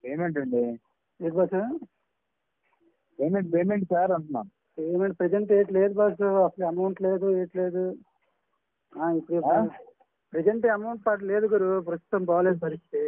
Payment అండి లేదు బస్ పేమెంట్ పేమెంట్ సార్ అంటున్నాను పేమెంట్ ప్రజెంట్ ఏట్ లేదు బస్ అసలు అమౌంట్ లేదు ఏట్ లేదు ఆ, ఇప్పుడు ఆ? ప్రజెంట్ అమౌంట్ పాటు లేదు గురు ప్రస్తుతం బాగాలేదు పరిస్థితి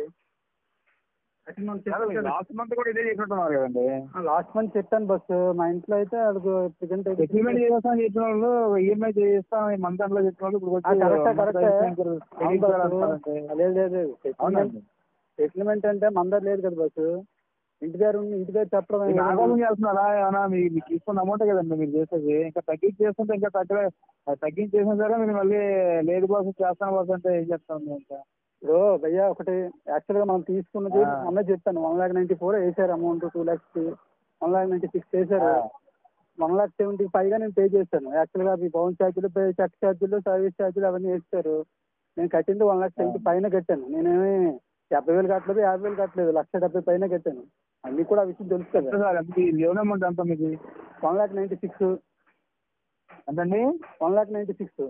లాస్ట్ మంత్ కూడా ఇదే చేసినట్టున్నారు కదండి లాస్ట్ మంత్ చెప్పాను బస్ మా ఇంట్లో అయితే అది ప్రజెంట్ అయితే సెటిల్మెంట్ చేస్తామని చెప్పిన వాళ్ళు ఈఎంఐ చేస్తాం ఈ మంత్ అంట్లో చెప్పిన వాళ్ళు ఇప్పుడు ఆ, కరెక్టే కరెక్టే అవును బస్సు. వచ్చి లేదు లేదు సెటిల్మెంట్ అవునండి సెటిల్మెంట్ అంటే మందర లేదు కదా బస్సు ఇంటి దగ్గర ఉండి ఇంటి దగ్గర చెప్పడం మీకు ఆగమం చేస్తున్నారా ఏమన్నా మీ- మీకు తీసుకున్న అమౌంట్ కదండి మీరు చేసేది ఇంకా తగ్గించి చేస్తుంటే ఇంకా తగ్గలే అది తగ్గించి చేసిన సరే మీరు మళ్ళీ లేదు బాస్ చేస్తాను బాస్ అంటే ఏం చెప్తాను ఇంకా ఇప్పుడు భయ్యా ఒకటి యాక్చువల్ గా మనం తీసుకున్నది ఆ. మొన్న చెప్పాను వన్ లాక్ నైన్టీ ఫోర్ వేసారు amount two lakhs one lakh ninety six వేసారు ఆ. వన్ లాక్ సెవెంటీ పైగా నేను పే చేశాను యాక్చువల్ గా మీ బౌన్ ఛార్జీలు పే చెక్ ఛార్జీలు సర్వీస్ ఛార్జీలు అవన్నీ వేస్తారు నేను కట్టింది వన్ లాక్ సెవెంటీ పైన కట్టాను నేనేమి డెబ్బై వేలు కట్టలేదు యాభై వేలు కట్టలేదు లక్ష డెబ్బై పైన కట్టాను అన్ని కూడా ఆ విషయం తెలుసు ఎంత కదా సార్ ఎంత ఈ లోన్ అమౌంట్ ఎంత మీకు వన్ లాక్ నైన్టీ సిక్స్ ఎంతండి వన్ లాక్ నైన్టీ సిక్స్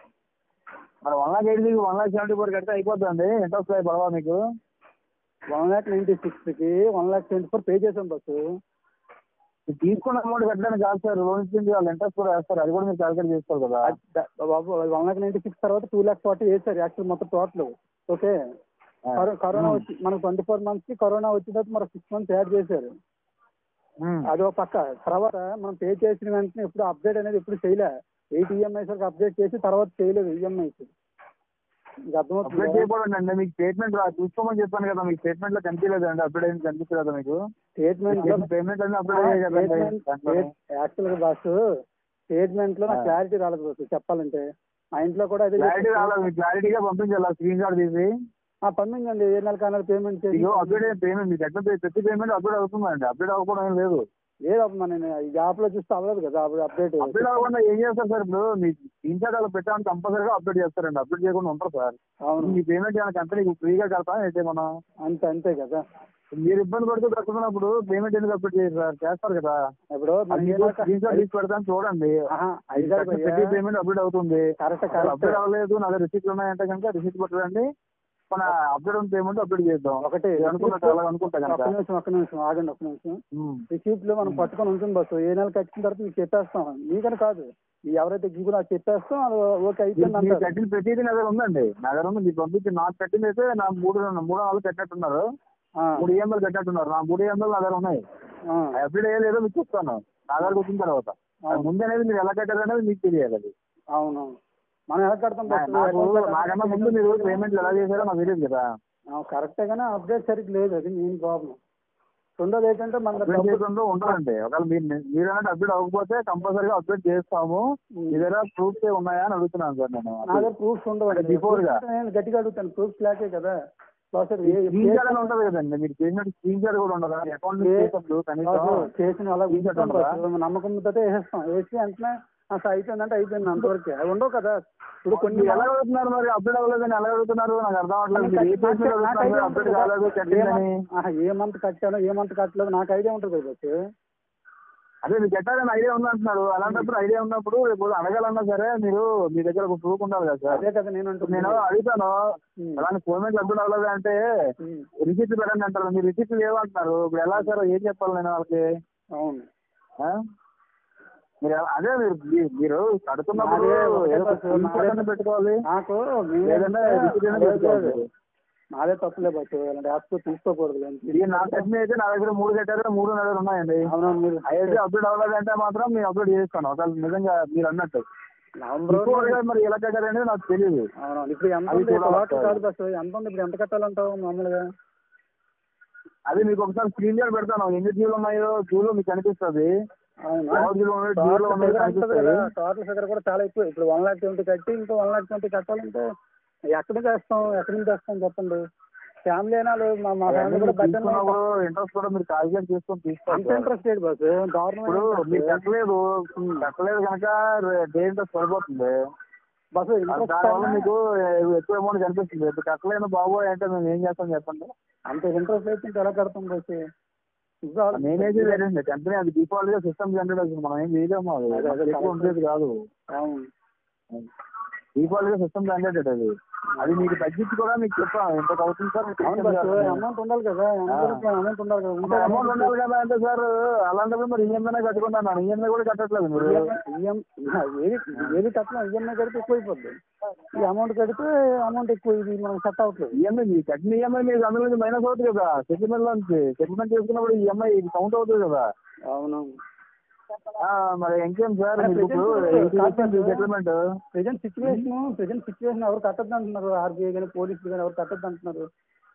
మరి one lakh eighty one lakh seventy four కడితే అయిపోతుందండి ఎంత వస్తాయి పడవా మీకు వన్ లాక్ నైన్టీ సిక్స్కి one lakh seventy four pay చేశాం బస్సు మీరు తీసుకున్న అమౌంట్ కట్టడానికి కాదు సార్ లోన్ ఇచ్చింది వాళ్ళు ఇంట్రెస్ట్ కూడా వేస్తారు అది కూడా మీరు క్యాలిక్యులేట్ చేసుకోవాలి కదా అది ద- బాబు వన్ లాక్ నైన్టీ సిక్స్ తర్వాత టూ లాక్ ఫార్టీ వేసారు యాక్చువల్ మొత్తం టోటల్ ఓకే ఆ. కరో- కరోనా వచ్చి మనకు ట్వంటీ ఫోర్ మంత్స్ కి కరోనా వచ్చిన తర్వాత మరో సిక్స్ మంత్స్ యాడ్ చేశారు ఉమ్. అది ఒక పక్క తర్వాత మనం పే చేసిన వెంటనే ఇప్పుడు అప్డేట్ అనేది ఎప్పుడు చేయలే ఎయిట్ ఈఎంఐస్ వరకు అప్డేట్ చేసి తర్వాత చేయలేదు ఈఎంఐస్ మీకు అప్డేట్ అర్థమవుతుంది చేయకూడదు అండి మీకు స్టేట్మెంట్ రా చూసుకోమని చెప్పాను కదా మీకు స్టేట్మెంట్ లో కనిపించలేదు అండి అప్డేట్ అయింది కనిపించలేదా మీకు స్టేట్మెంట్ పేమెంట్ అన్ని అప్డేట్ అయ్యాయి కదండి దాంట్లో. యాక్చువల్ గా బాస్ స్టేట్మెంట్ లో నాకు ఆ. క్లారిటీ రాలేదు బాస్ చెప్పాలంటే మా ఇంట్లో కూడా అదే క్లారిటీ చెప్పారు. రాలేదు మీకు క్లారిటీగా పంపించాలి స్క్రీన్ షాట్ తీసి ఆ, పంపించండి ఏ నెల కానాలు పేమెంట్ చేసి ఇగో అప్డేట్ అయిన పేమెంట్ మీకు ఎట్లా పే- ప్రతి పేమెంట్ అప్డేట్ అవుతుందండి అప్డేట్ అవ్వకుండా ఏం లేదు లేదమ్మా నేను ఈ యాప్ లో చూస్తే అవ్వలేదు కదా అప్పుడు అప్డేట్ అప్డేట్ అవ్వకుండా ఏం చేస్తారు సార్ ఇప్పుడు మీకు స్క్రీన్ షాట్ అలా పెట్టాలని కంపల్సరీగా అప్డేట్ చేస్తారండి అప్డేట్ చేయకుండా ఉంటారు సార్ అవును మీ పేమెంట్ ఏమైనా కంపెనీకి ఫ్రీగా కడతా అయితే మనం అంతే అంతే కదా మీరు ఇబ్బంది పడుతూ దక్కుతున్నప్పుడు పేమెంట్ ఎందుకు అప్డేట్ చేయరు సార్ చేస్తారు కదా ఇప్పుడు అది మీకు స్క్రీన్ షాట్ తీసి పెడతాను చూడండి ప్రతి పేమెంట్ అప్డేట్ అవుతుంది కరెక్ట్ కరెక్ట్ అప్డేట్ అవ్వలేదు నా దగ్గర రిసీట్లు ఉన్నాయంటే కనుక రిసీట్ పట్టరండి మన అప్డేట్ ఉన్న పేమెంట్ అప్డేట్ చేద్దాం ఒకటి ఇది అనుకున్నా చాలా అనుకుంటా ఒక్క కనుక నిమిషం ఒక్క నిమిషం ఆగండి ఒక్క నిమిషం ఉమ్. రిసీప్ట్లు మనం పట్టుకొని ఉంటుంది బస్సు ఏ నెల కట్టిన తర్వాత మీకు చెప్పేస్తాం మీకని కాదు ఈ ఎవరైతే గిగులో అది చెప్పేస్తాం అది ఓకే అయిపోయింది మీరు అంటారు కట్టిన ప్రతిదీ నా దగ్గర ఉందండి నా దగ్గర ఉంది మీకు పంపించి నాకు కట్టింది అయితే నా మూడు మూడు నాలుగు కట్టినట్టున్నారు ఆ, మూడు ఈఎంఐలు కట్టినట్టున్నారు నా మూడు ఈఎంఐలు నా దగ్గర ఉన్నాయి ఆ, అప్డేట్ అయ్యలేదో మీకు చెప్తాను నా దగ్గరకు వచ్చిన తర్వాత అది అవును ముందు అనేది మీరు ఎలా కట్టారు అనేది మీకు తెలియాలి అది అవును మనం ఎలా కడతాం నా- బస్సు నాకు అకౌంట్లో నాకన్నా ముందు మీరు పేమెంట్లు ఎలా చేశారో నాకు తెలియదు కదా కరెక్టే కానీ అప్డేట్ సరిగ్గా లేదు అది మెయిన్ ప్రాబ్లం రెండోది ఏంటంటే మన అప్డేట్ డబ్బులు చేయకుండా ఉండదండి ఒకవేళ మీరు మీరు అన్నట్టు అప్డేట్ అవ్వకపోతే కంపల్సరీగా అప్డేట్ చేస్తాము మీ దగ్గర ప్రూఫ్స్ ఏ ఉన్నాయా అని అడుగుతున్నాను సార్ నేను నా దగ్గర ప్రూఫ్స్ ఉండవండి అంటే before గా. Proofs నేను గట్టిగా అడుగుతాను ప్రూఫ్స్ లేకే కదా ప్రాసెస్ స్క్రీన్ షాట్ అని ఉంటది కదండి మీరు చేసినట్టు స్క్రీన్ షాట్ కూడా ఉండదు అకౌంట్ ఏ- చేసినప్పుడు కనీసం చేసిన అలా Screenshot ఉంచుతాం ఉండదా? బస్సు. నమ్మకంతో వేసేస్తాం వేసి వెంటనే అసలు అయిపోయిందంటే అయిపోయింది అంతవరకే అవి ఉండవు కదా ఇప్పుడు కొన్ని మీరు ఎలా అడుగుతున్నారు మరి అప్డేట్ అవ్వలేదని ఎలా అడుగుతున్నారు నాకు అర్థం అవ్వట్లేదు మీరు ఏ పేజ్ మీద అడుగుతున్నారు అప్డేట్ కాలేదు కట్టిందని ఏ మంత్ కట్టానో ఏ మంత్ కట్టలేదు నాకు ఐడియా ఉంటుంది కదా బస్సు. అదే మీకు కట్టాలని ఐడియా ఉంది అంటున్నారు అలాంటప్పుడు ఐడియా ఉన్నప్పుడు రేపు అడగాలన్నా సరే మీరు మీ దగ్గర ఒక ప్రూఫ్ ఉండాలి కదా సార్ అదే కదా నేను ఇప్పుడు నేను అంటున్నాను అడుగుతాను ఉమ్. అలాంటి పేమెంట్ అప్డేట్ అవ్వలేదు అంటే ఉమ్. రిసిప్ట్ పెట్టండి అంటారు మీరు రిసిప్ట్ లేవంటున్నారు ఇప్పుడు ఎలా సార్ ఏం చెప్పాలి నేను వాళ్ళకి అవును ఆ? మీరు ఎలా- అదే మీరు మీ- మీరు కడుతున్నప్పుడు నాదే ఒకటే ఏదో బస్సు, screen నాదే- shot పెట్టుకోవాలి నాకు మీ- లేదంటే రిసిప్ట్ అయినా లేదు, పెట్టుకోవాలి లేదు. నాదే తప్పులే బస్సు ఇలాంటి యాప్స్ తీసుకోకూడదు కానీ. ఇది నా కట్టిన అయితే నా దగ్గర మూడు కట్టారు మూడు నా దగ్గర ఉన్నాయండి అవునవును మీరు అయితే అప్డేట్ అవ్వలేదంటే మాత్రం నేను అప్డేట్ చేస్తాను ఒకవేళ నిజంగా మీరు అన్నట్టు నవంబర్ Before గా మరి ఎలా కట్టారు అనేది నాకు తెలియదు అవునవును ఇప్పుడు ఎంత అది ఉంది చూడాలి టోటల్ ఒకసారి. కాదు బస్సు ఎంత ఉంది ఇప్పుడు ఎంత కట్టాలంటావు మామూలుగా అది మీకు ఒకసారి స్క్రీన్ షాట్ పెడతాను ఎన్ని జీవులు ఉన్నాయో జీవులు మీకు కనిపిస్తుంది అవునా ఎవరి జీవులు ఉన్నాయో జీవులు టోటల్ ఉన్నాయో ఫిగర్ ఉంటుంది కదా కనిపిస్తాయి టోటల్ ఫిగర్ కూడా చాలా ఎక్కువ ఇప్పుడు వన్ లాక్ ట్వంటీ కట్టి ఇంకో వన్ లాక్ ట్వంటీ కట్టాలంటే ఎక్కడ చేస్తాం ఎక్కడి నుంచి తెస్తాం చెప్పండి ఫ్యామిలీ అయినా లేదు మా మా ఫ్యామిలీ కూడా బడ్జెట్ తీసుకున్నప్పుడు ఇంట్రెస్ట్ కూడా మీరు కాల్కులేట్ చేసుకొని అంత తీసుకోవాలి ఇంట్రెస్ట్ లేదు బస్ ఇప్పుడు గవర్నమెంట్ మీరు కట్టలేదు కట్టలేదు కనుక డే ఇంట్రెస్ట్ పడిపోతుంది బస్ అది ఇంట్రెస్ట్ దానివల్ల మీకు ఎక్కువ అమౌంట్ కనిపిస్తుంది ఇప్పుడు కట్టలేను బాబోయ్ అంటే మేము ఏం చేస్తాం చెప్పండి అంత ఇంట్రెస్ట్ అయితే ఇంకా ఎలా కడతాం బస్ మేనేజ్ లేదండి కంపెనీ అది డిఫాల్ట్ గా సిస్టమ్ జనరేట్ అవుతుంది మనం ఏం చేయలేము అది అదే, అదే, ఎక్కువ ఉండేది కాదు అవును డిఫాల్ట్ గా సిస్టమ్ మ్యాండేటెడ్ అది అది మీకు తగ్గించి కూడా మీకు చెప్పాం ఇంత అవుతుంది సార్ మీకు అవును చెప్పాం బస్ కదా. అమౌంట్ ఉండాలి కదా అందరికి అమౌంట్ ఉండాలి కదా ఉంటే అమౌంట్ ఉండాలి కదా అంటే సార్ అలాంటప్పుడు మరి ఈఎంఐ కట్టుకున్నాను ఈఎంఐ కూడా కట్టట్లేదు మీరు ఈఎం ఏది ఏది కట్టినా ఈఎంఐ కడితే ఎక్కువైపోద్ది ఈ అమౌంట్ కడితే అమౌంట్ ఎక్కువ ఇది మనకు సెట్ అవ్వట్లేదు ఈఎంఐ మీ కట్టిన ఈఎంఐ మీకు అందులో నుంచి మైనస్ అవుతుంది కదా సెటిల్మెంట్ లో నుంచి సెటిల్మెంట్ చేసుకున్నప్పుడు ఈఎంఐ కౌంట్ అవుతుంది కదా అవును ఆ, మరి ఇంకేం సార్ మరి మీకు ఇప్పుడు present కాదు sir. Settlement present situation present situation ఎవరు కట్టద్దు అంటున్నారు ఆర్బీఐ కానీ పోలీసులు కానీ ఎవరు కట్టద్దు అంటున్నారు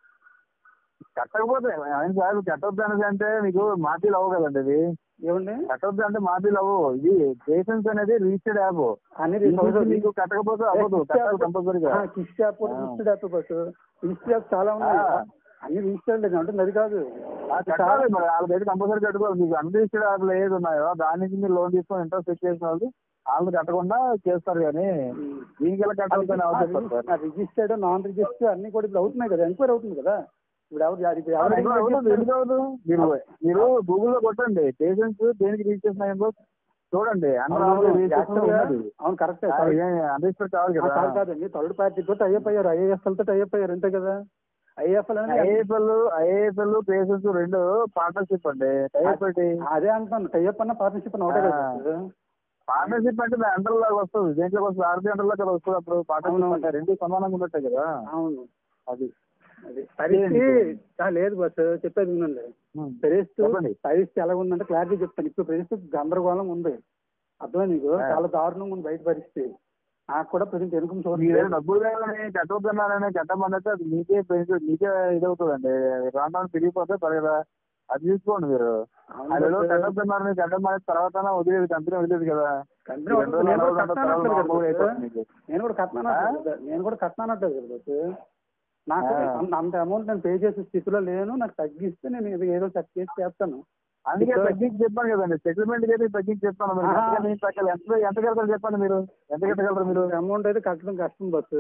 కట్టకపోతే ఆయన సార్ కట్టొద్దు అనేది అంటే మీకు మాఫీలు అవ్వు కదండి ఇది ఏమండి కట్టొద్దు అంటే మాఫీలు అవ్వు ఇది పేషెన్స్ అనేది రిజిస్టర్డ్ యాప్ అన్ని మీకు కట్టకపోతే అవ్వదు కట్టాలి కంపల్సరీగా కిస్ట్ యాప్ రిజిస్టర్డ్ యాప్ బస్ రిజిస్టర్డ్ యాప్ చాలా ఉన్నాయి ఆ. అన్ని రిజిస్టర్డ్ లేదు అంటే అది కాదు ఆ, కట్టాలి మరి వాళ్ళకైతే కంపల్సరీ కట్టుకోవాలి మీకు అన్రిజిస్టర్డ్ యాప్లు ఏది ఉన్నాయో దాని నుంచి మీరు లోన్ తీసుకొని ఇంట్రెస్ట్ చెక్ చేసిన వాళ్ళు వాళ్ళు కట్టకుండా చేస్తారు కానీ దీనికి ఎలా కట్టాలి అవసరం సార్ రిజిస్టర్డ్ నాన్ రిజిస్టర్డ్ అన్ని కూడా ఇప్పుడు అవుతున్నాయి కదా ఎంక్వైరీ అవుతుంది కదా ఇప్పుడు ఎవరు ఇప్పుడు ఎవరు ఎందుకు అవ్వదు? ఎందుకు అవ్వదు? మీరు మీరు గూగుల్లో కొట్టండి పేషెంట్స్ దేనికి రిజిస్ట్రేషన్ అయిందో చూడండి అవును, రిజిస్ట్రేషన్ actually గా- ఉన్నది అవును కరెక్టే అన్రిజిస్టర్డ్ కావాలి ఆ, కదా కాదు కాదండి థర్డ్ పార్టీ తోటి అయ్యప్ అయ్యారు ఐఏఎఫ్ఎల్ తోటి అయ్యప్ అయ్యారు అంతే కదా ఐఏఎఫ్ఎల్ అనేది ఐఏఎఫ్ఎల్ ఐఏఎఫ్ఎల్ పేషెంట్స్ రెండు పార్ట్నర్షిప్ అండి టైప్ పెట్టి అదే అంటాను టైఅప్ అన్న పార్ట్నర్షిప్ అన్న ఒకటే కదా ఆ. సార్? పార్ట్నర్షిప్ అంటే అండర్ లాగా వస్తుంది దేంట్లో వస్తుంది ఆర్బీ అండర్ లాగా వస్తుంది అప్పుడు పార్ట్నర్షిప్ అవును. అంటే రెండు సమానంగా ఉన్నట్టే కదా అవును అది అది పరిస్థితి ఆ, లేదు బస్ చెప్పేది వినండి ఉం. పరిస్థితి చెప్పండి. పరిస్థితి ఎలా ఉందంటే క్లారిటీ చెప్తాను ఇప్పుడు పరిస్థితి గందరగోళం ఉంది అర్థమైంది నీకు ఆ. చాలా దారుణంగా ఉంది బయట పరిస్థితి నాకు కూడా ప్రజెంట్ ఇన్కమ్ సోర్స్ మీరే డబ్బులు కావాలని కట్టవద్దన్నారని కట్టమన్నట్టు అది మీకే బెనిఫిట్ మీకే ఇదవుతుందండి రాను తిరిగిపోతే పర్లేదా అది తీసుకోండి మీరు అదేదో కట్టొద్దన్నారని కట్టమని తర్వాత వదిలేదు కంపెనీ వదిలేదు కదా కంపెనీ ఈ రెండు రోజులు నేను కూడా అలవాటు కట్టాను తర్వాత అంటలేదు మామూలుగా కదా అయిపోతుంది మీకు. నేను కూడా కట్టాను అంటలేదు కదా. నేను కూడా కట్టాను అంటలేదు కదా బస్. నాకు ఆ. అంత అంత అమౌంట్ నేను పే చేసే స్థితిలో లేను నాకు తగ్గిస్తే నేను ఇది ఏదో సెట్ చేసి చేస్తాను అందుకే ఇప్పుడు- తగ్గించి చెప్పాను కదండి సెటిల్మెంట్ అయితే తగ్గించి చెప్పాను మీరు ఆహా. ఎంతకని ఏం తగ్గాలి? ఎంత ఎంత కడతారు చెప్పండి మీరు ఎంత కట్టగలరు మీరు అమౌంట్ అయితే కట్టడం కష్టం బస్సు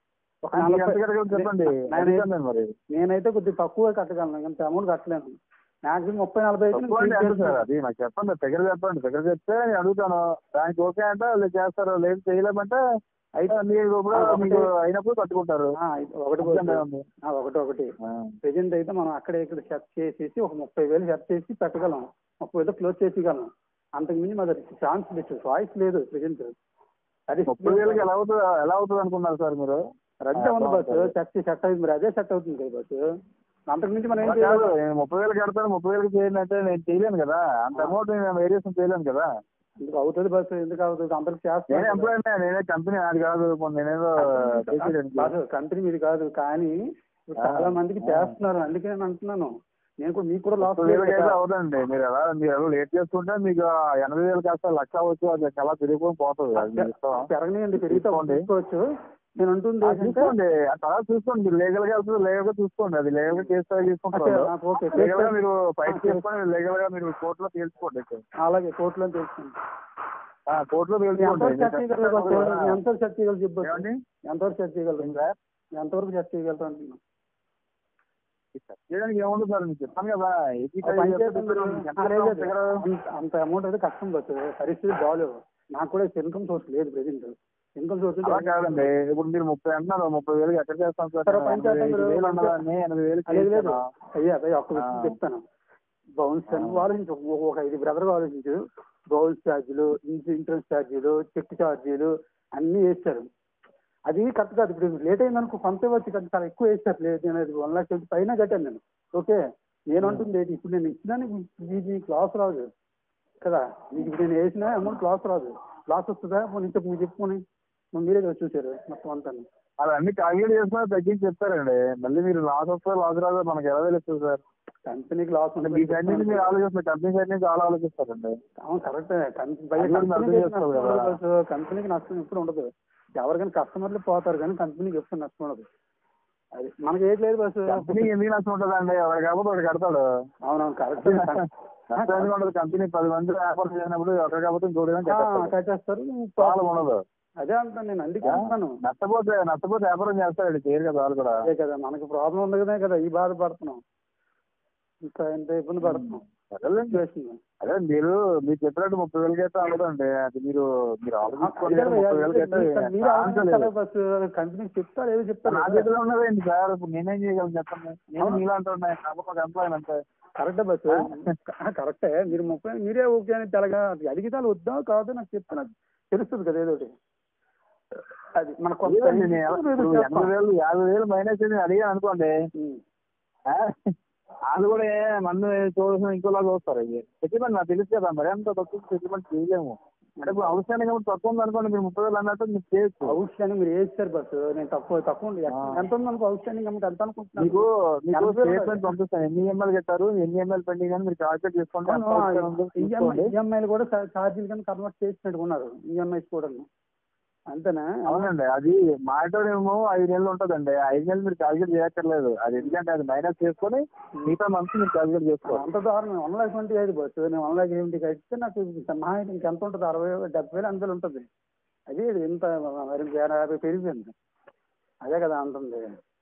ఒక మీరు ఎంత నలభై- కట్టగలరు చెప్పండి నేనైతే- అడుగుతాను నేను మరి నేనైతే కొద్దిగా తక్కువ కట్టగలను ఇంత అమౌంట్ కట్టలేను మాక్సిమం ముప్పై నలభై అయితే నేను తక్కువ అంటే pay ఎంత సార్ చేస్తాను. అది నాకు చెప్పండి దగ్గర చెప్పండి దగ్గర చెప్తే నేను అడుగుతాను దానికి ఓకే అంటే వాళ్ళు చేస్తారు లేదు చేయలేమంటే అయితే మీరు ఇప్పుడు ఆ, ఒకటి- మీకు అయినప్పుడు కట్టుకుంటారు ఆ, ఇది ఒకటి ఇబ్బంది బస్సు. ఏముంది? ఆ, ఒకటి ఒకటి ఆ. ప్రెజెంట్ అయితే మనం అక్కడ ఇక్కడ సెట్ చేసేసి ఒక ముప్పై వేలు సెట్ చేసి పెట్టగలం ముప్పై వేలు క్లోజ్ చేసేయగలం అంతకు మించి మాది ఛాన్స్ లేదు చాయిస్ లేదు ప్రెజెంట్ అది ముప్పై వేలకి ఎలా అవుతుంది ఎలా అవుతుంది అనుకున్నారు సార్ మీరు రద్దే ఉంది ఆ, బస్సు బాగుంది. సెట్ సెట్ అయింది మరి అదే సెట్ అవుతుంది కదా బస్సు అంతకు మించి మనం ఏం అలా కాదు చేయాలి నేను ముప్పై వేలు కడతాను ముప్పై వేలకి చేయండి అంటే నేను చేయలేను కదా అంత అమౌంట్ నేను వేరియేషన్ చేయలేను కదా ఎందుకు అవుతుంది బస్సు ఎందుకు అవుతుంది అందరికి నేనే చేస్తాను ఎంప్లాయీ నేనే కంపెనీ అది కాదు మొన్న నేనేదో చేసేదానికి కాదు కంపెనీ మీది కాదు కానీ ఇప్పుడు ఆ, చాలా మందికి ఆ. చేస్తున్నారు అందుకే నేను అంటున్నాను నేను కూడా మీకు కూడా లాస్ ముప్పై వేలకి అయితే అవుతుందండి మీరు ఎలా మీరు ఎలా లేట్ చేసుకుంటే మీకు ఆ ఎనభై వేలు కాస్త లక్ష అవ్వచ్చు అది చాలా పెరిగిపోయి పోతుంది అది మీ ఇష్టం. పెరగనియండి పెరిగితే తీసుకోండి. తీసుకోవచ్చు నేను అంటుంది ఆ, ఏంటంటే చూసుకోండి ఆ తర్వాత చూసుకోండి మీరు లీగల్ గా వెళ్తుంది లీగల్ గా చూసుకోండి అది లీగల్ గా కేసు ఫైల్ చేసుకుంటారు ఓకే, నాకు ఓకే. లీగల్ గా మీరు ఫైట్ చేసుకొని లీగల్ గా మీరు కోర్టులో తేల్చుకోండి అలాగే కోర్టులో తెలుస్తుంది ఆ, కోర్టులో ఎంతవరకు తేల్చుకోండి సెట్ చేయగలరు బస్సు? ఎంతవరకు సెట్ చేయగలరు చెప్పు ఏమండి ఎంతవరకు సెట్ చేయగలరు సార్ ఎంతవరకు సెట్ చేయగలరు అంటున్నా చేయడానికి ఏముంది సార్ మీకు చెప్పాను కదా ఏపీ ఒక పని చేద్దాం మీరు. ఎంత ఆ, లేదు, లేదు. దగ్గర అంత- అంత అమౌంట్ అయితే కష్టం బస్సు పరిస్థితి బాగాలేవు నాకు కూడా ఇన్కమ్ సోర్స్ లేదు ప్రెసెంట్ ఇన్కమ్ సోర్స్ అలా కాదండి ఇప్పుడు మీరు ముప్పై అంటున్నారు ముప్పై వేలు ఎక్కడ చేస్తాం సార్ సరే, పని ఎనభై చేద్దాం ఐదు మీరు. వేలు ఉన్నదాన్ని ఎనభై వేలు లేదు లేదు చేస్తాను. అయ్యా అయ్యా ఒక్క విషయం ఆ. చెప్తాను బౌన్స్ ఆ. నువ్వు ఆలోచించు ఒక- ఒక ఐదు బ్రదర్ ఆలోచించు బౌన్స్ ఛార్జీలు ఇన్సూరెన్స్ ఛార్జీలు చెక్ ఛార్జీలు అన్నీ వేస్తారు అది కరెక్ట్ కాదు ఇప్పుడు లేట్ అయిందనుకో కొంత వచ్చి కొంచెం చాలా ఎక్కువ వేస్తారు లేదు నేను అది వన్ లాక్ ట్వంటీ పైన కట్టాను నేను ఓకే నేను అంటుంది ఏంటి ఇప్పుడు నేను ఇచ్చినా నీకు నీకు నీకు లాస్ రాదు కదా నీకు ఇప్పుడు నేను వేసిన అమౌంట్ లాస్ రాదు లాస్ వస్తుందా పోనీ చెప్పు మీరు చెప్పుకొని మరి మీరే కదా చూసారు మొత్తం అంతా అవన్నీ క్యాలిక్యులేట్ చేసుకున్నా తగ్గించి చెప్తారండి మళ్ళీ మీరు లాస్ వస్తుందో లాస్ రాదో మనకి ఎలా తెలుస్తుంది సార్ కంపెనీకి లాస్ అంటే మీ సైడ్ నుంచి మీరు ఆలోచిస్తారు కంపెనీ సైడ్ నుంచి చాలా ఆలోచిస్తారండి అవును కరెక్ట్ అది కూడా మీరు అర్థం చేసుకోవాలి కదా. కంపెనీకి నష్టం ఎప్పుడు ఉండదు ఎవరికైనా కస్టమర్లు పోతారు కానీ కంపెనీకి ఎప్పుడు నష్టం ఉండదు అది మనకి ఏది లేదు బస్సు కంపెనీకి ఎందుకు నష్టం ఉంటుందండి ఎవరు కాకపోతే ఒకటి కడతాడు అవునవును కరెక్ట్ నష్టం ఎందుకు ఉండదు కంపెనీ పది మంది వ్యాపారం చేసినప్పుడు ఒకరు కాకపోతే ఇంకోటి ఏదైనా కట్టేస్తాడు. కట్టేస్తారు చాలా ఉండదు అదే అంటాను నేను అందుకే అంటున్నాను నష్టపోతే నష్టపోతే వ్యాపారం చేస్తాడు చేయరు కదా వాళ్ళు కూడా అదే కదా మనకు ప్రాబ్లం ఉంది కదా కదా ఈ బాధ పడుతున్నాం ఇంకా ఎంత ఇబ్బంది పడుతున్నాం సరేలేండి సిచ్యువేషన్ అదే మీరు మీరు చెప్పినట్టు ముప్పై వేలకి అయితే అవ్వదండి అది మీరు మీరు ఆలోచించుకోండి అదే ముప్పై వేలకి అయితే మీరు ఛాన్స్ లేదు. బస్ కంపెనీ చెప్తారు ఏదో చెప్తారు నా చేతిలో ఉన్నదేంటి సార్ ఇప్పుడు నేనేం చేయగలను చెప్పండి నేను మీలాంటి ఉన్నాయి కాకపోతే ఒక ఎంప్లాయ్ అంతే కరెక్టే బస్ కరెక్టే మీరు ముప్పై మీరే ఓకే అని తెలగా అడిగితే వాళ్ళు వద్దా కాదు నాకు చెప్తే నాకు తెలుస్తుంది కదా ఏదో ఒకటి అది మన కొత్త లేదండి, నేను ఏదో ఇప్పుడు చెప్తాం. ఎనభై వేలు యాభై వేలు మైనస్ అని అడిగాను అనుకోండి ఉం. ఆ? వాళ్ళు కూడా ఏ నన్ను చూసిన ఇంకోలా చూస్తారు ఇవి సెటిల్మెంట్ నాకు తెలుసు కదా మరి అంత తక్కువ సెటిల్మెంట్ చేయలేము అంటే ఇప్పుడు అవసరానికి ఏమో తక్కువ ఉంది అనుకోండి మీరు ముప్పై వేలు అన్నట్టు మీరు చేయొచ్చు అవుట్ స్టాండింగ్ మీరు వేస్తారు బస్ నేను తక్కువ తక్కువ ఉంది. ఆ. ఎంత ఉంది మనకు అవుట్ స్టాండింగ్ అమౌంట్ ఎంత అనుకుంటున్నాను మీకు మీకు ఎనభై వేలు స్టేట్మెంట్ పంపిస్తాను ఎన్ని ఎంఎల్ కట్టారు ఎన్ని ఎంఎల్ పెండింగ్ అని మీరు కాల్కులేట్ చేసుకోండి ఎంత అవసరం ఉందో చూసుకోండి. ఈఎంఐలు కూడా ఛార్జీలు కానీ కన్వర్ట్ చేసినట్టు ఉన్నారు ఈఎంఐస్ కూడా అంతేనా అవునండి అది మాటోడేమో ఐదు నెలలు ఉంటుందండి ఐదు నెలలు మీరు క్యాల్కులేట్ చేయక్కర్లేదు అది ఎందుకంటే అది మైనస్ చేసుకొని మిగతా మంత్స్ మీరు క్యాల్కులేట్ చేసుకోవాలి అంత దారుణం వన్ లాక్ ట్వంటీ ఐదు బస్సు నేను వన్ లాక్ ట్వంటీ కడితే నాకు మహా అయితే ఇంకెంత ఉంటుంది అరవై డెబ్బై వేలు అంతలు ఉంటుంది అది ఇంత మరి యాభై పెరిగిపోయింది అదే కదా అంటుంది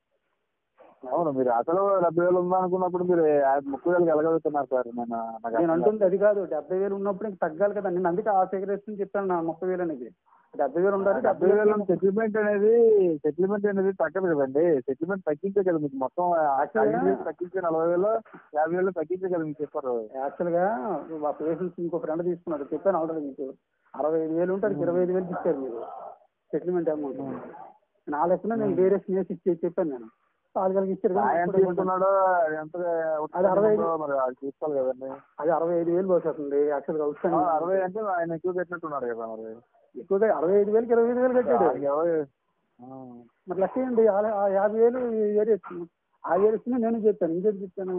అవును మీరు అసలు డెబ్బై వేలు ఉందా అనుకున్నప్పుడు మీరు ఆ ముప్పై వేలు కలగలుగుతున్నారు సార్ నేను నాకు నేను అర్థం కాదు. అంటుంది అది కాదు డెబ్బై వేలు ఉన్నప్పుడు ఇంక తగ్గాలి కదా నేను అందుకే ఆ సెక్రెటరీ చెప్పాను నా ముప్పై వేలు అనేది డెబ్బై వేలు ఉండాలి డెబ్బై వేలు సెటిల్మెంట్ అనేది సెటిల్మెంట్ అనేది తగ్గదు కదండి సెటిల్మెంట్ తగ్గించే కదా మీకు మొత్తం Actually- ఐదు వేలు తగ్గించే నలభై వేలు యాభై వేలు తగ్గించే కదా మీకు చెప్పారు యాక్చువల్గా మా పేషెంట్స్ ఇంకో ఫ్రెండ్ తీసుకున్నాడు చెప్పాను ఆల్రెడీ మీకు అరవై ఐదు వేలు ఉంటే ఇరవై ఐదు వేలు ఇచ్చారు మీరు సెటిల్మెంట్ అమౌంట్ నా లెక్కన నేను వేరే స్నేహితు ఇచ్చి చెప్పాను నేను వాళ్ళకి ఇచ్చారు కానీ ఆయన ఇప్పుడు ఏమంటారు? తీసుకున్నాడో అది ఎంత అది అరవై ఐదు. మరి అది తీసుకోవాలి కదండి అది అరవై ఐదు వేలు పోతుంది యాక్చువల్గా ఆ, అవుతుంది అరవై అంటే ఆయన ఎక్కువ పెట్టినట్టున్నారు కదా మరి ఎక్కువగా అరవై ఐదు వేలకి ఇరవై ఐదు వేలు కట్టాడు ఆయనకి ఎవరు- ఆ. మరి లెక్క ఏంటి ఆ ఆ యాభై వేలు వేరే ఇస్తున్నాను ఆ వేరే ఇస్తున్నా నేను చెప్పాను ఇంకేం చెప్తాను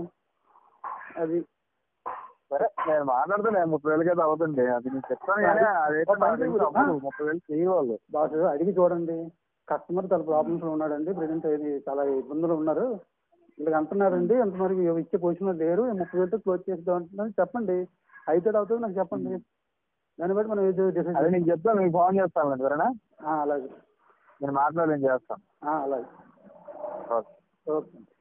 అది సరే నేను మాట్లాడితే నేను ముప్పై వేలకి అయితే అవుతుంది అది నేను చెప్తాను కానీ అదైతే నాకు తెలిసి అవ్వదు. ముప్పై వేలు చేయవాళ్ళు బాస్ అడిగి చూడండి కస్టమర్ చాలా ప్రాబ్లమ్స్ లో ఉన్నాడండి ప్రజెంట్ ఇది చాలా ఇబ్బందులు ఉన్నారు వీళ్ళకి అంటున్నారండి అంత మరి ఇచ్చే పొజిషన్ లేరు ఈ ముప్పై వేలతో క్లోజ్ చేద్దాం అంటున్నాను చెప్పండి అయితే అవుతుంది నాకు చెప్పండి దాన్ని బట్టి మనం ఏదో డిసైడ్ అది నేను చెప్తాను మీకు ఫోన్ చేస్తాను సరేనా అలాగే నేను మాట్లాడి నేను చేస్తాను ఆ, అలాగే ఓకే ఓకే